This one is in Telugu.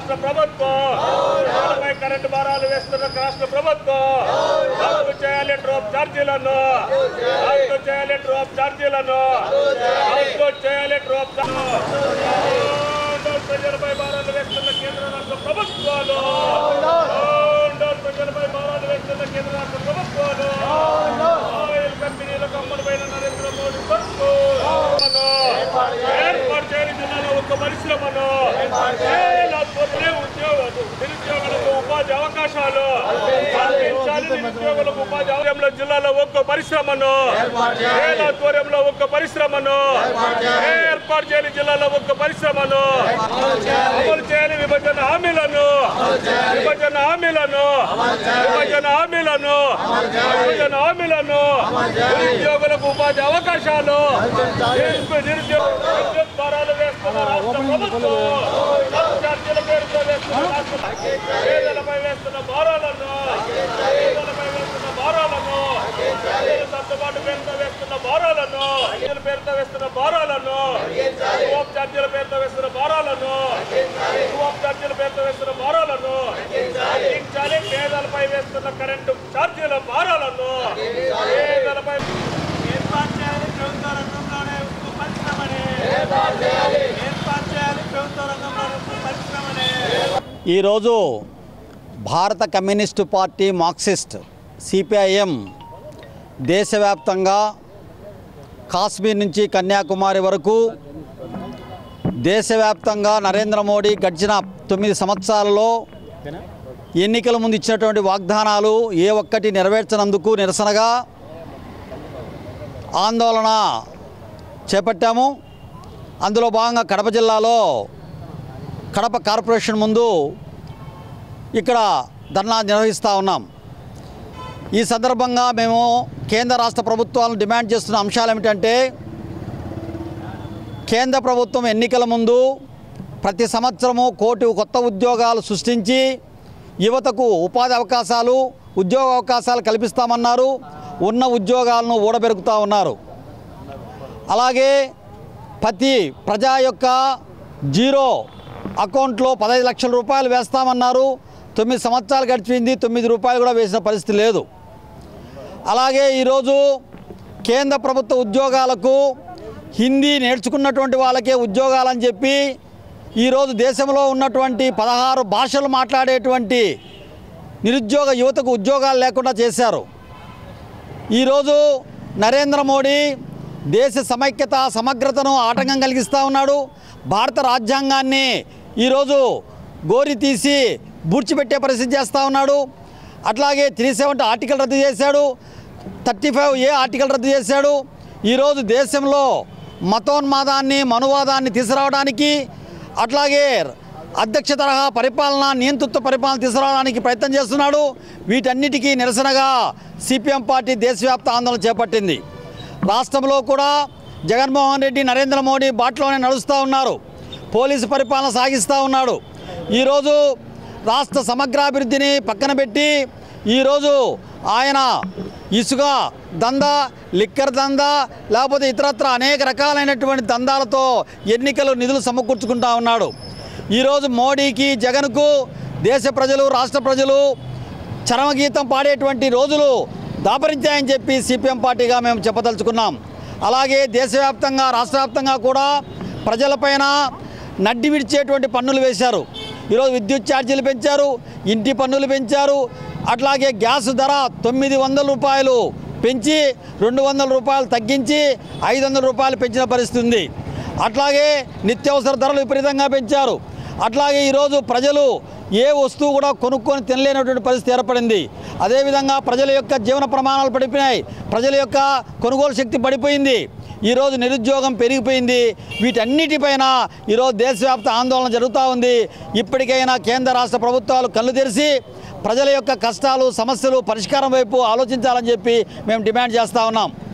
రాష్ట్ర ప్రభుత్వం నాలుగుపై కరెంటు భారాలు వేస్తున్న రాష్ట్ర ప్రభుత్వం రద్దు చేయాలి డ్రాప్ ఛార్జీలను రద్దు చేయాలి డ్రాప్ ఛార్జీలను రద్దు చేయాలి డ్రాప్ ప్రజలపై భారాలు వేస్తున్న కేంద్ర రాష్ట్ర ప్రభుత్వాలు ప్రజలపై భారాలు వేస్తున్న కేంద్ర రాష్ట్ర ప్రభుత్వాలు ఆయిల్ కంపెనీలకు అమ్మడిపోయిన నరేంద్ర మోడీ ప్రభుత్వం ఏర్పాటు చేయని జిల్లాలో ఒక పరిశ్రమను వేలాది ఉద్యోగాలు నిరుద్యోగులకు ఉపాధి అవకాశాలు కల్పించాలి నిరుద్యోగులకు ఉపాధి అవకాశంలో జిల్లాలో ఒక్క పరిశ్రమను వేలాధ్వర్యంలో ఒక్క పరిశ్రమను ఏర్పాటు చేయని జిల్లాలో ఒక్క పరిశ్రమను అమలు చేయాలి విభజన హామీలను విభజన హామీలను విభజన హామీలను విభజన హామీలను నిరుద్యోగులకు ఉపాధి అవకాశాలు నిరుద్యోగ- నిరుద్యోగ విద్యుత్ భారాలు వేస్తున్న రాష్ట్ర ప్రభుత్వం ఛార్జీల పేరుతో వేస్తున్న రాష్ట్ర పేదలపై వేస్తున్న భారాలను పేదలపై వేస్తున్న భారాలను ప్రజల సర్దుబాటు పేరుతో వేస్తున్న భారాలను ఛార్జీల పేరుతో వేస్తున్న భారాలను యువప్ ఛార్జీల పేరుతో వేస్తున్న భారాలను యువప్ ఛార్జీల పేరుతో వేస్తున్న భారాలను తగ్గించాలి పేదలపై వేస్తున్న కరెంటు ఛార్జీల భారాలను పేదలపై ఏర్పాటు చేయాలి ప్రభుత్వ రంగంలోనే ఉక్కు పరిశ్రమని ఏర్పాటు చేయాలి ప్రభుత్వ రంగంలోనే ఉక్కు పరిశ్రమని ఈరోజు భారత కమ్యూనిస్టు పార్టీ మార్క్సిస్ట్ సిపిఐఎం దేశవ్యాప్తంగా కాశ్మీర్ నుంచి కన్యాకుమారి వరకు దేశవ్యాప్తంగా నరేంద్ర మోడీ గడిచిన తొమ్మిది సంవత్సరాలలో ఎన్నికల ముందు ఇచ్చినటువంటి వాగ్దానాలు ఏ ఒక్కటి నెరవేర్చనందుకు నిరసనగా ఆందోళన చేపట్టాము అందులో భాగంగా కడప జిల్లాలో కడప కార్పొరేషన్ ముందు ఇక్కడ ధర్నా నిర్వహిస్తూ ఉన్నాం ఈ సందర్భంగా మేము కేంద్ర రాష్ట్ర ప్రభుత్వాలను డిమాండ్ చేస్తున్న అంశాలు ఏమిటంటే కేంద్ర ప్రభుత్వం ఎన్నికల ముందు ప్రతి సంవత్సరము కోటి కొత్త ఉద్యోగాలు సృష్టించి యువతకు ఉపాధి అవకాశాలు ఉద్యోగ అవకాశాలు కల్పిస్తామన్నారు ఉన్న ఉద్యోగాలను ఊడబెరుకుతూ ఉన్నారు అలాగే ప్రతి ప్రజా యొక్క జీరో అకౌంట్లో పదహైదు లక్షల రూపాయలు వేస్తామన్నారు తొమ్మిది సంవత్సరాలు గడిచింది తొమ్మిది రూపాయలు కూడా వేసిన పరిస్థితి లేదు అలాగే ఈరోజు కేంద్ర ప్రభుత్వ ఉద్యోగాలకు హిందీ నేర్చుకున్నటువంటి వాళ్ళకే ఉద్యోగాలని చెప్పి ఈరోజు దేశంలో ఉన్నటువంటి పదహారు భాషలు మాట్లాడేటువంటి నిరుద్యోగ యువతకు ఉద్యోగాలు లేకుండా చేశారు ఈరోజు నరేంద్ర మోడీ దేశ సమైక్యత సమగ్రతను ఆటంకం కలిగిస్తూ ఉన్నాడు భారత రాజ్యాంగాన్ని ఈరోజు గోరి తీసి బూడ్చిపెట్టే పరిస్థితి చేస్తూ ఉన్నాడు అట్లాగే త్రీ సెవెంటీ ఆర్టికల్ రద్దు చేశాడు థర్టీ ఫైవ్ ఏ ఆర్టికల్ రద్దు చేశాడు ఈరోజు దేశంలో మతోన్మాదాన్ని మనువాదాన్ని తీసుకురావడానికి అట్లాగే అధ్యక్ష తరహా పరిపాలన నియంతృత్వ పరిపాలన తీసుకురావడానికి ప్రయత్నం చేస్తున్నాడు వీటన్నిటికీ నిరసనగా సిపిఎం పార్టీ దేశవ్యాప్త ఆందోళన చేపట్టింది రాష్ట్రంలో కూడా జగన్మోహన్ రెడ్డి నరేంద్ర మోడీ బాటలోనే నడుస్తూ ఉన్నారు పోలీసు పరిపాలన సాగిస్తూ ఉన్నాడు ఈరోజు రాష్ట్ర సమగ్రాభివృద్ధిని పక్కన పెట్టి ఈరోజు ఆయన ఇసుక దందా లిక్కర్ దందా లేకపోతే ఇతరత్ర అనేక రకాలైనటువంటి దందాలతో ఎన్నికలు నిధులు సమకూర్చుకుంటా ఉన్నాడు ఈరోజు మోడీకి జగన్కు దేశ ప్రజలు రాష్ట్ర ప్రజలు చరమగీతం పాడేటువంటి రోజులు దాపరించాయని చెప్పి సిపిఎం పార్టీగా మేము చెప్పదలుచుకున్నాం అలాగే దేశవ్యాప్తంగా రాష్ట్ర వ్యాప్తంగా కూడా ప్రజలపైన నడ్డి విడిచేటువంటి పన్నులు వేశారు ఈరోజు విద్యుత్ ఛార్జీలు పెంచారు ఇంటి పన్నులు పెంచారు అట్లాగే గ్యాస్ ధర తొమ్మిది వందల రూపాయలు పెంచి రెండు వందల రూపాయలు తగ్గించి ఐదు వందల రూపాయలు పెంచిన పరిస్థితి ఉంది అట్లాగే నిత్యావసర ధరలు విపరీతంగా పెంచారు అట్లాగే ఈరోజు ప్రజలు ఏ వస్తువు కూడా కొనుక్కొని తినలేనటువంటి పరిస్థితి ఏర్పడింది అదేవిధంగా ప్రజల యొక్క జీవన ప్రమాణాలు పడిపోయినాయి ప్రజల యొక్క కొనుగోలు శక్తి పడిపోయింది ఈరోజు నిరుద్యోగం పెరిగిపోయింది వీటన్నిటిపైన ఈరోజు దేశవ్యాప్త ఆందోళన జరుగుతూ ఉంది ఇప్పటికైనా కేంద్ర రాష్ట్ర ప్రభుత్వాలు కళ్ళు తెరిచి ప్రజల యొక్క కష్టాలు సమస్యలు పరిష్కారం వైపు ఆలోచించాలని చెప్పి మేము డిమాండ్ చేస్తూ ఉన్నాం